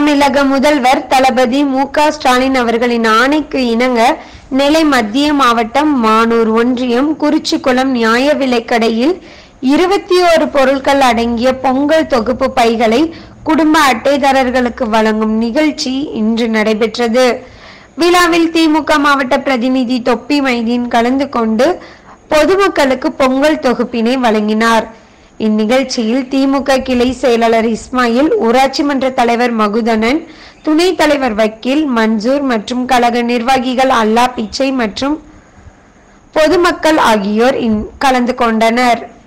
தமிழக முதல்வர் தளபதி மு க ஸ்டாலின் அவர்களின் ஆணைக்கு இணங்க நெல்லை மத்திய மாவட்டம் மானூர் ஒன்றியம் குறிச்சிக்குளம் நியாய விலைக்கடையில் இருபத்தி ஓரு பொருட்கள் அடங்கிய பொங்கல் தொகுப்பு பைகளை குடும்ப அட்டைதாரர்களுக்கு வழங்கும் நிகழ்ச்சி இன்று நடைபெற்றது விழாவில் திமுக மாவட்ட பிரதிநிதி தொப்பி மைதீன் கலந்து கொண்டு பொதுமக்களுக்கு பொங்கல் தொகுப்பினை வழங்கினார் இந்நிகழ்ச்சியில் திமுக கிளை செயலாளர் இஸ்மாயில் ஊராட்சி மன்ற தலைவர் மகுதனன் துணைத் தலைவர் வக்கீல் மன்சூர் மற்றும் கழக நிர்வாகிகள் அல்லா பிச்சை மற்றும் பொதுமக்கள் ஆகியோர் இன்- கலந்து கொண்டனர்